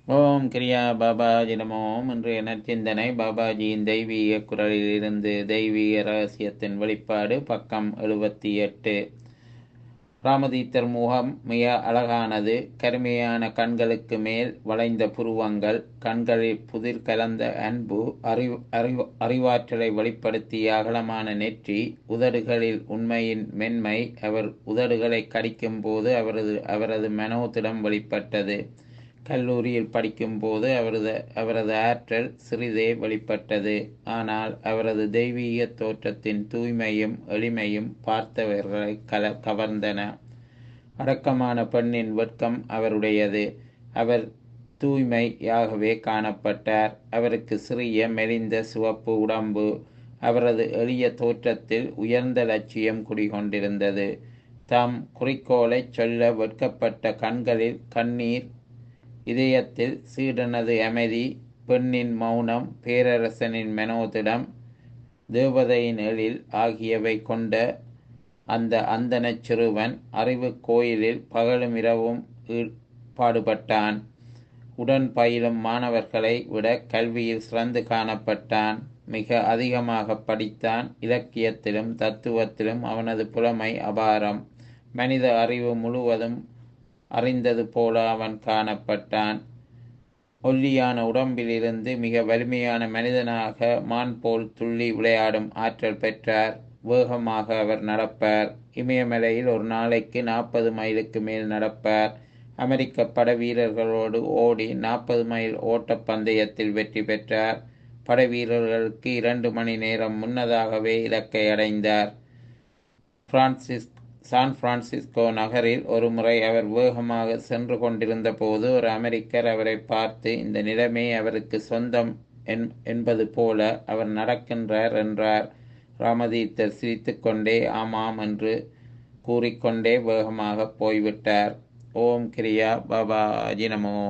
ஓம் கிரியா பாபாஜி நமோம் இன்றைய நற்சிந்தனை பாபாஜியின் தெய்வீக குரலிலிருந்து தெய்வீக ரகசியத்தின் வெளிப்பாடு பக்கம் எழுபத்தி எட்டு ராமதீத்தர் முகம் மிக அழகானது கருமையான கண்களுக்கு மேல் வளைந்த புருவங்கள் கண்களில் புதிர் கலந்த அன்பு அறிவு அறிவு அறிவாற்றலை வெளிப்படுத்திய அகலமான நெற்றி உதடுகளில் உண்மையின் மென்மை அவர் உதடுகளை கடிக்கும் போது அவரது அவரது மனோத்திடம் வெளிப்பட்டது கல்லூரியில் படிக்கும்போது அவரது அவரது ஆற்றல் சிறிதே வெளிப்பட்டது ஆனால் அவரது தெய்வீக தோற்றத்தின் தூய்மையும் எளிமையும் பார்த்தவர்களை கல கவர்ந்தன அடக்கமான பெண்ணின் வெட்கம் அவருடையது அவர் தூய்மையாகவே காணப்பட்டார் அவருக்கு சிறிய மெலிந்த சிவப்பு உடம்பு அவரது எளிய தோற்றத்தில் உயர்ந்த லட்சியம் குடிகொண்டிருந்தது தாம் குறிக்கோளை சொல்ல வெட்கப்பட்ட கண்களில் கண்ணீர் இதயத்தில் சீடனது அமைதி பெண்ணின் மௌனம் பேரரசனின் மனோதிடம் தேவதையின் எழில் ஆகியவை கொண்ட அந்த அந்தனச் சிறுவன் அறிவு கோயிலில் பகலும் இரவும் பாடுபட்டான் உடன் பயிலும் மாணவர்களை விட கல்வியில் சிறந்து காணப்பட்டான் மிக அதிகமாக படித்தான் இலக்கியத்திலும் தத்துவத்திலும் அவனது புலமை அபாரம் மனித அறிவு முழுவதும் அறிந்தது போல அவன் காணப்பட்டான் ஒல்லியான உடம்பிலிருந்து மிக வலிமையான மனிதனாக மான் போல் துள்ளி விளையாடும் ஆற்றல் பெற்றார் வேகமாக அவர் நடப்பார் இமயமலையில் ஒரு நாளைக்கு நாற்பது மைலுக்கு மேல் நடப்பார் அமெரிக்க பட வீரர்களோடு ஓடி நாற்பது மைல் ஓட்ட பந்தயத்தில் வெற்றி பெற்றார் படை வீரர்களுக்கு இரண்டு மணி நேரம் முன்னதாகவே இலக்கை அடைந்தார் பிரான்சிஸ் சான் பிரான்சிஸ்கோ நகரில் ஒரு முறை அவர் வேகமாக சென்று கொண்டிருந்த போது ஒரு அமெரிக்கர் அவரை பார்த்து இந்த நிலைமை அவருக்கு சொந்தம் என்பது போல அவர் நடக்கின்றார் என்றார் ராமதீத்தர் சிரித்துக்கொண்டே ஆமாம் என்று கூறிக்கொண்டே வேகமாக போய்விட்டார் ஓம் கிரியா பாபா நமோ